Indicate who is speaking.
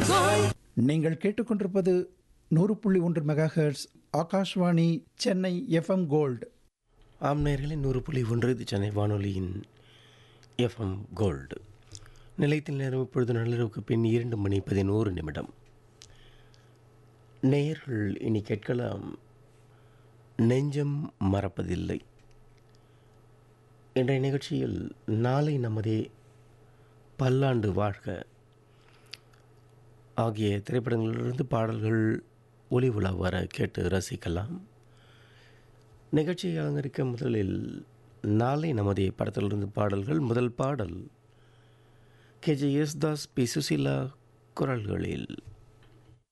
Speaker 1: நீங்கள் கேட்டுக்கொண்டிருப்பது நூறு புள்ளி ஒன்று megahertz Akashvani Chennai FM gold
Speaker 2: ஆம் நேயர்களே நூறு புள்ளி ஒன்று இது சென்னை வானொலியின் எஃப்எம் கோல்டு நிலையத்தில் நேரம் இப்பொழுது நள்ளிரவுக்கு பின் இரண்டு மணி பதினோரு நிமிடம் நேயர்கள் இனி கேட்கலாம் நெஞ்சம் மறப்பதில்லை இன்றைய நிகழ்ச்சியில் நாளை நமதே பல்லாண்டு வாழ்க ஆகிய திரைப்படங்களிலிருந்து பாடல்கள் ஒளி உலா வர கேட்டு ரசிக்கலாம் நிகழ்ச்சியை அலங்கரிக்க முதலில் நாளை நமது படத்திலிருந்து பாடல்கள் முதல் பாடல் K J Yesudas P Susheela குரல்களில்